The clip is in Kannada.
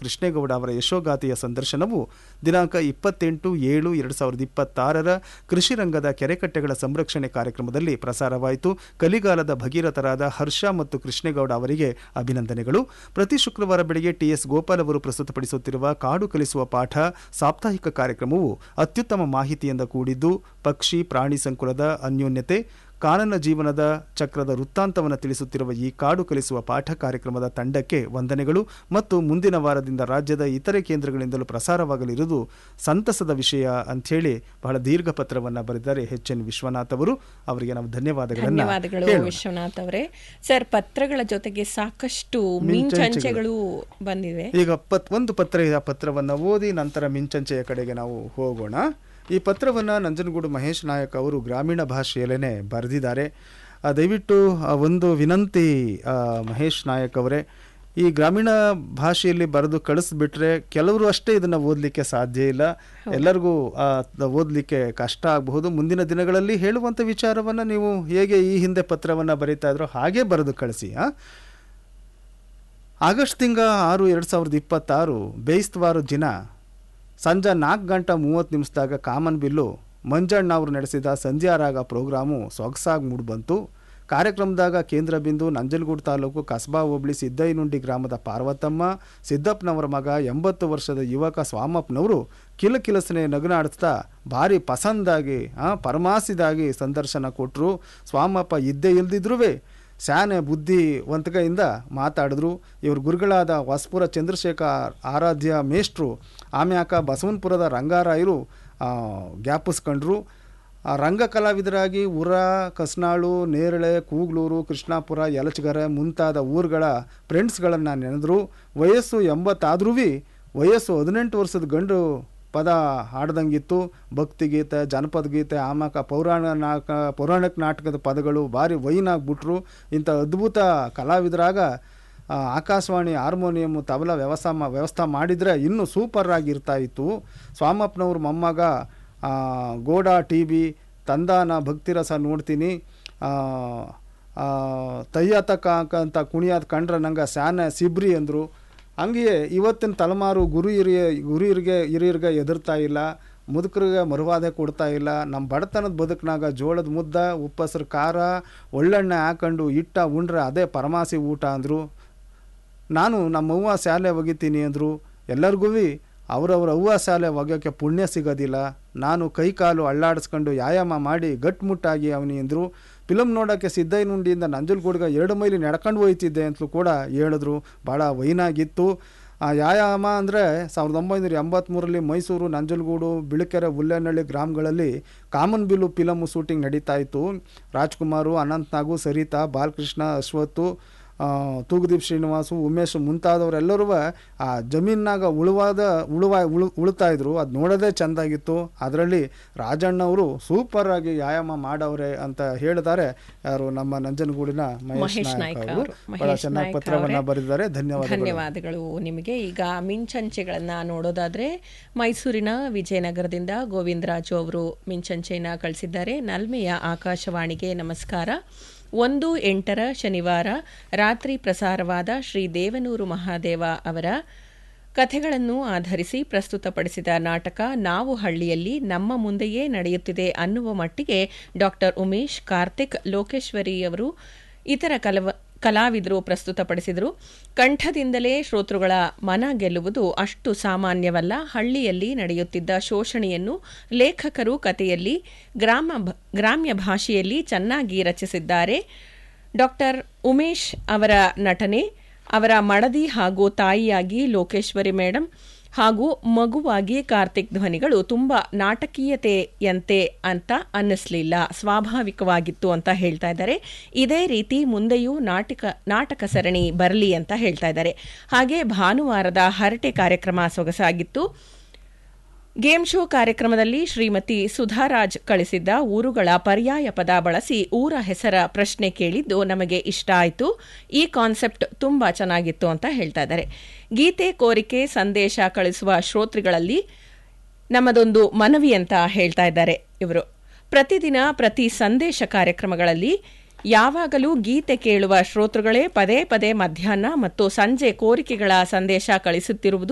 ಕೃಷ್ಣೇಗೌಡ ಅವರ ಯಶೋಗಾಥೆಯ ಸಂದರ್ಶನವು ದಿನಾಂಕ ಇಪ್ಪತ್ತೆಂಟು ಏಳು ಎರಡು ಸಾವಿರದ ಇಪ್ಪತ್ತಾರರ ಕೃಷಿ ರಂಗದ ಕೆರೆಕಟ್ಟೆಗಳ ಸಂರಕ್ಷಣೆ ಕಾರ್ಯಕ್ರಮದಲ್ಲಿ ಪ್ರಸಾರವಾಯಿತು ಕಲಿಗಾಲದ ಭಗೀರಥರಾದ ಹರ್ಷ ಮತ್ತು ಕೃಷ್ಣೇಗೌಡ ಅವರಿಗೆ ಅಭಿನಂದನೆಗಳು ಪ್ರತಿ ಶುಕ್ರವಾರ ಬೆಳಗ್ಗೆ ಟಿಎಸ್ ಗೋಪಾಲ್ ಅವರು ಪ್ರಸ್ತುತಪಡಿಸುತ್ತಿರುವ ಕಾಡು ಕಲಿಸುವ ಪಾಠ ಸಾಪ್ತಾಹಿಕ ಕಾರ್ಯಕ್ರಮವು ಅತ್ಯುತ್ತಮ ಮಾಹಿತಿಯಿಂದ ಕೂಡಿದ್ದು ಪಕ್ಷಿ ಪ್ರಾಣಿ ಸಂಕುಲದ ಅನ್ಯೋನ್ಯತೆ ಕಾನನ ಜೀವನದ ಚಕ್ರದ ವೃತ್ತಾಂತವನ್ನು ತಿಳಿಸುತ್ತಿರುವ ಈ ಕಾಡು ಕಲಿಸುವ ಪಾಠ ಕಾರ್ಯಕ್ರಮದ ತಂಡಕ್ಕೆ ವಂದನೆಗಳು ಮತ್ತು ಮುಂದಿನ ವಾರದಿಂದ ರಾಜ್ಯದ ಇತರೆ ಕೇಂದ್ರಗಳಿಂದಲೂ ಪ್ರಸಾರವಾಗಲಿರುವುದು ಸಂತಸದ ವಿಷಯ ಅಂಥೇಳಿ ಬಹಳ ದೀರ್ಘ ಪತ್ರವನ್ನು ಬರೆದಿದ್ದಾರೆ ಎಚ್ ಎನ್ ವಿಶ್ವನಾಥ್ ಅವರು ಅವರಿಗೆ ನಾವು ಧನ್ಯವಾದಗಳನ್ನು ಧನ್ಯವಾದಗಳು ಹೇಳೋಣ. ವಿಶ್ವನಾಥ್ ಅವರೇ ಸರ್ ಪತ್ರಗಳ ಜೊತೆಗೆ ಸಾಕಷ್ಟು ಮಿಂಚಂಚೆಗಳು ಬಂದಿವೆ ಈಗ ಪತ್ ಒಂದು ಪತ್ರ ಇದೆ ಆ ಪತ್ರವನ್ನು ಓದಿ ನಂತರ ಮಿಂಚಂಚೆಯ ಕಡೆಗೆ ನಾವು ಹೋಗೋಣ ಈ ಪತ್ರವನ್ನು ನಂಜನಗೂಡು ಮಹೇಶ್ ನಾಯಕ್ ಅವರು ಗ್ರಾಮೀಣ ಭಾಷೆಯಲ್ಲೇ ಬರೆದಿದ್ದಾರೆ ಆ, ದಯವಿಟ್ಟು ಆ ಒಂದು ವಿನಂತಿ ಆ, ಮಹೇಶ್ ನಾಯಕ್ ಅವರೇ ಈ ಗ್ರಾಮೀಣ ಭಾಷೆಯಲ್ಲಿ ಬರೆದು ಕಳಿಸ್ಬಿಟ್ರೆ ಕೆಲವರು ಅಷ್ಟೇ ಇದನ್ನು ಓದಲಿಕ್ಕೆ ಸಾಧ್ಯ ಇಲ್ಲ ಎಲ್ಲರಿಗೂ ಆ, ದ- ಓದಲಿಕ್ಕೆ ಕಷ್ಟ ಆಗಬಹುದು ಮುಂದಿನ ದಿನಗಳಲ್ಲಿ ಹೇಳುವಂಥ ವಿಚಾರವನ್ನು ನೀವು ಹೇಗೆ ಈ ಹಿಂದೆ ಪತ್ರವನ್ನು ಬರೀತಾ ಇದ್ರೋ ಹಾಗೇ ಬರೆದು ಕಳಿಸಿ ಆ ಆಗಸ್ಟ್ ತಿಂಗ ಆರು ಎರಡು ಸಾವಿರದ ಇಪ್ಪತ್ತಾರು ಬೇಯಿಸ್ತವಾರ ದಿನ ಸಂಜೆ ನಾಲ್ಕು ಗಂಟೆ ಮೂವತ್ತು ನಿಮಿಷದಾಗ ಕಾಮನ್ ಬಿಲ್ಲು ಮಂಜಣ್ಣ ಅವರು ನಡೆಸಿದ ಸಂಧ್ಯಾರಾಗ ಪ್ರೋಗ್ರಾಮು ಸೊಗಸಾಗಿ ಮೂಡಿಬಂತು ಕಾರ್ಯಕ್ರಮದಾಗ ಕೇಂದ್ರ ಬಿಂದು ನಂಜನಗೂಡು ತಾಲೂಕು ಕಸ್ಬಾ ಹೋಬಳಿ ಸಿದ್ದಯ್ಯನುಂಡಿ ಗ್ರಾಮದ ಪಾರ್ವತಮ್ಮ ಸಿದ್ದಪ್ಪನವರ ಮಗ ಎಂಬತ್ತು ವರ್ಷದ ಯುವಕ ಸ್ವಾಮಪ್ಪನವರು ಕಿಲಕಿಲಸನೆ ನಗುನಾಡಿಸ್ತಾ ಭಾರಿ ಪಸಂದಾಗಿ ಆ, ಪರಮಾಸಿದಾಗಿ ಸಂದರ್ಶನ ಕೊಟ್ಟರು ಸ್ವಾಮಪ್ಪ ಇದ್ದೇ ಇಲ್ದಿದ್ರೂ ಸ್ಯಾನೆ ಬುದ್ಧಿವಂತಿಕೆಯಿಂದ ಮಾತಾಡಿದ್ರು ಇವ್ರ ಗುರುಗಳಾದ ಹೊಸಪುರ ಚಂದ್ರಶೇಖರ್ ಆರಾಧ್ಯ ಮೇಷ್ಟ್ರು ಆಮ್ಯಾಕ ಬಸವನಪುರದ ರಂಗಾರಾಯರು ಆ, ಜ್ಞಾಪಿಸ್ಕೊಂಡ್ರು ಆ ರಂಗ ಕಲಾವಿದರಾಗಿ ಉರ ಕಸ್ನಾಳು ನೇರಳೆ ಕೂಗ್ಲೂರು ಕೃಷ್ಣಾಪುರ ಯಲಚಗರೆ ಮುಂತಾದ ಊರುಗಳ ಫ್ರೆಂಡ್ಸ್ಗಳನ್ನು ನೆನೆದ್ರು ವಯಸ್ಸು ಎಂಬತ್ತಾದ್ರೂ ವಯಸ್ಸು ಹದಿನೆಂಟು ವರ್ಷದ ಗಂಡು ಪದ ಹಾಡ್ದಂಗಿತ್ತು ಭಕ್ತಿಗೀತೆ ಜನಪದ ಗೀತೆ ಆಮಕ ಪೌರಾಣ ನಾಟಕ ಪೌರಾಣಿಕ ನಾಟಕದ ಪದಗಳು ಭಾರಿ ವೈನಾಗ್ಬಿಟ್ರು ಇಂಥ ಅದ್ಭುತ ಕಲಾವಿದರಾಗ ಆ, ಆಕಾಶವಾಣಿ ಹಾರ್ಮೋನಿಯಮ್ಮು ತಬಲ ವ್ಯವಸ್ಥೆ ಮಾ ವ್ಯವಸ್ಥೆ ಮಾಡಿದರೆ ಇನ್ನೂ ಸೂಪರ್ ಆಗಿರ್ತಾ ಇತ್ತು ಸ್ವಾಮಪ್ಪನವ್ರ ಮೊಮ್ಮಗ ಆ, ಗೋಡ ಟಿ ವಿ ತಂದಾನ ಭಕ್ತಿರಸ ನೋಡ್ತೀನಿ ಆ, ಆ, ತಯ್ಯತಕ ಅಂತ ಕುಣಿಯೋದು ಕಂಡ್ರೆ ನಂಗೆ ಸ್ಯಾನೆ ಸಿಬ್ರಿ ಅಂದರು ಹಂಗೆಯೇ ಇವತ್ತಿನ ತಲೆಮಾರು ಗುರು ಹಿರಿಯ ಗುರು ಹಿರಿಗೆ ಹಿರಿಯರಿಗೆ ಎದುರ್ತಾ ಇಲ್ಲ ಮುದುಕರಿಗೆ ಮರುವಾದೆ ಕೊಡ್ತಾ ಇಲ್ಲ ನಮ್ಮ ಬಡತನದ ಬದುಕಿನಾಗ ಜೋಳದ ಮುದ್ದ ಉಪ್ಪಸರು ಖಾರ ಒಳ್ಳೆಣ್ಣೆ ಹಾಕೊಂಡು ಇಟ್ಟ ಉಂಡ್ರೆ ಅದೇ ಪರಮಾಸಿ ಊಟ ಅಂದರು ನಾನು ನಮ್ಮವ್ವ ಶಾಲೆ ಒಗಿತೀನಿ ಅಂದರು ಎಲ್ಲರಿಗೂ ಅವರವ್ರ ಅವ್ವ ಶಾಲೆ ಒಗೆಯೋಕ್ಕೆ ಪುಣ್ಯ ಸಿಗೋದಿಲ್ಲ ನಾನು ಕೈ ಕಾಲು ಅಳ್ಳಾಡಿಸ್ಕೊಂಡು ವ್ಯಾಯಾಮ ಮಾಡಿ ಗಟ್ಮುಟ್ಟಾಗಿ ಅವನಿ ಅಂದರು ಫಿಲಮ್ ನೋಡೋಕ್ಕೆ ಸಿದ್ದಯ್ಯನುಂಡಿಯಿಂದ ನಂಜನಗೂಡ್ಗೆ ಎರಡು ಮೈಲಿ ನಡ್ಕೊಂಡು ಹೋಯ್ತಿದ್ದೆ ಅಂತಲೂ ಕೂಡ ಹೇಳಿದ್ರು ಭಾಳ ವೈನಾಗಿತ್ತು ಆ ವ್ಯಾಯಾಮ ಅಂದರೆ ಸಾವಿರದ ಒಂಬೈನೂರ ಎಂಬತ್ತ್ಮೂರರಲ್ಲಿ ಮೈಸೂರು ನಂಜನಗೂಡು ಬಿಳಿಕೆರೆ ಹುಲ್ಲೇನಹಳ್ಳಿ ಗ್ರಾಮಗಳಲ್ಲಿ ಕಾಮನ್ ಬಿಲ್ಲು ಫಿಲಮು ಶೂಟಿಂಗ್ ನಡೀತಾ ಇತ್ತು ರಾಜ್ಕುಮಾರು ಅನಂತ್ನಾಗು ಸರಿತಾ ಬಾಲಕೃಷ್ಣ ಅಶ್ವತ್ತು ಆ, ತೂಗುದೀಪ್ ಶ್ರೀನಿವಾಸು ಉಮೇಶ್ ಮುಂತಾದವರೆಲ್ಲರೂ ಆ ಜಮೀನಾಗ ಉಳುವಾದ ಉಳುವ ಉಳು ಉಳ್ತಾ ಇದ್ರು ಅದು ನೋಡೋದೇ ಚೆಂದಾಗಿತ್ತು ಅದರಲ್ಲಿ ರಾಜಣ್ಣವರು ಸೂಪರಾಗಿ ವ್ಯಾಯಾಮ ಮಾಡವ್ರೆ ಅಂತ ಹೇಳಿದ್ದಾರೆ ಯಾರು ನಮ್ಮ ನಂಜನಗೂಡಿನ ಮಹೇಶ್ ಮಹೇಶ್ ನಾಯಕ್ ನಾಯ್ಕ ಅವರು ಅವರು ಬಹಳ ಮಹೇಶ್ ಚೆನ್ನಾಗಿ ನಾಯ್ಕ ಪತ್ರವನ್ನ ಅವರೇ. ಬರೆದಿದ್ದಾರೆ ಧನ್ಯವಾದಗಳು ಧನ್ಯವಾದಗಳು ನಿಮಗೆ ಈಗ ಮಿಂಚಂಚೆಗಳನ್ನ ನೋಡೋದಾದ್ರೆ ಮೈಸೂರಿನ ವಿಜಯನಗರದಿಂದ ಗೋವಿಂದರಾಜು ಅವರು ಮಿಂಚಂಚೆನ ಕಳಿಸಿದ್ದಾರೆ ನಲ್ಮೆಯ ಆಕಾಶವಾಣಿಗೆ ನಮಸ್ಕಾರ ಒಂದು ಎಂಟರ ಶನಿವಾರ ರಾತ್ರಿ ಪ್ರಸಾರವಾದ ಶ್ರೀ ದೇವನೂರು ಮಹಾದೇವ ಅವರ ಕಥೆಗಳನ್ನು ಆಧರಿಸಿ ಪ್ರಸ್ತುತಪಡಿಸಿದ ನಾಟಕ ನಾವು ಹಳ್ಳಿಯಲ್ಲಿ ನಮ್ಮ ಮುಂದೆಯೇ ನಡೆಯುತ್ತಿದೆ ಅನ್ನುವ ಮಟ್ಟಿಗೆ ಡಾಕ್ಟರ್ ಉಮೇಶ್ ಕಾರ್ತಿಕ್ ಲೋಕೇಶ್ವರಿಯವರು ಇತರ ಕಲವ ಕಲಾವಿದರು ಪ್ರಸ್ತುತಪಡಿಸಿದರು ಕಂಠದಿಂದಲೇ ಶ್ರೋತೃಗಳ ಮನ ಗೆಲ್ಲುವುದು ಅಷ್ಟು ಸಾಮಾನ್ಯವಲ್ಲ ಹಳ್ಳಿಯಲ್ಲಿ ನಡೆಯುತ್ತಿದ್ದ ಶೋಷಣೆಯನ್ನು ಲೇಖಕರು ಕಥೆಯಲ್ಲಿ ಗ್ರಾಮ ಭ- ಗ್ರಾಮ್ಯ ಭಾಷೆಯಲ್ಲಿ ಚೆನ್ನಾಗಿ ರಚಿಸಿದ್ದಾರೆ ಡಾಕ್ಟರ್ ಉಮೇಶ್ ಅವರ ನಟನೆ ಅವರ ಮಡದಿ ಹಾಗೂ ತಾಯಿಯಾಗಿ ಲೋಕೇಶ್ವರಿ ಮೇಡಮ್ ಹಾಗೂ ಮಗುವಾಗಿ ಕಾರ್ತಿಕ್ ಧ್ವನಿಗಳು ತುಂಬಾ ನಾಟಕೀಯತೆಯಂತೆ ಅಂತ ಅನ್ನಿಸ್ಲಿಲ್ಲ ಸ್ವಾಭಾವಿಕವಾಗಿತ್ತು ಅಂತ ಹೇಳ್ತಾ ಇದ್ದಾರೆ ಇದೇ ರೀತಿ ಮುಂದೆಯೂ ನಾಟಕ ನಾಟಕ ಸರಣಿ ಬರಲಿ ಅಂತ ಹೇಳ್ತಾ ಇದ್ದಾರೆ ಹಾಗೆ ಭಾನುವಾರದ ಹರಟೆ ಕಾರ್ಯಕ್ರಮ ಸೊಗಸಾಗಿತ್ತು ಗೇಮ್ ಶೋ ಕಾರ್ಯಕ್ರಮದಲ್ಲಿ ಶ್ರೀಮತಿ ಸುಧಾರಾಜ್ ಕಳಿಸಿದ್ದ ಊರುಗಳ ಪರ್ಯಾಯ ಪದ ಬಳಸಿ ಊರ ಹೆಸರ ಪ್ರಶ್ನೆ ಕೇಳಿದ್ದು ನಮಗೆ ಇಷ್ಟ ಆಯಿತು ಈ ಕಾನ್ಸೆಪ್ಟ್ ತುಂಬಾ ಚೆನ್ನಾಗಿತ್ತು ಅಂತ ಹೇಳ್ತಾ ಇದ್ದಾರೆ ಗೀತೆ ಕೋರಿಕೆ ಸಂದೇಶ ಕಳಿಸುವ ಶ್ರೋತೃಗಳಲ್ಲಿ ನಮ್ಮದೊಂದು ಮನವಿ ಅಂತ ಹೇಳ್ತಾ ಇದ್ದಾರೆ ಇವರು ಪ್ರತಿದಿನ ಪ್ರತಿ ಸಂದೇಶ ಕಾರ್ಯಕ್ರಮಗಳಲ್ಲಿ ಯಾವಾಗಲೂ ಗೀತೆ ಕೇಳುವ ಶ್ರೋತೃಗಳೇ ಪದೇ ಪದೇ ಮಧ್ಯಾಹ್ನ ಮತ್ತು ಸಂಜೆ ಕೋರಿಕೆಗಳ ಸಂದೇಶ ಕಳಿಸುತ್ತಿರುವುದು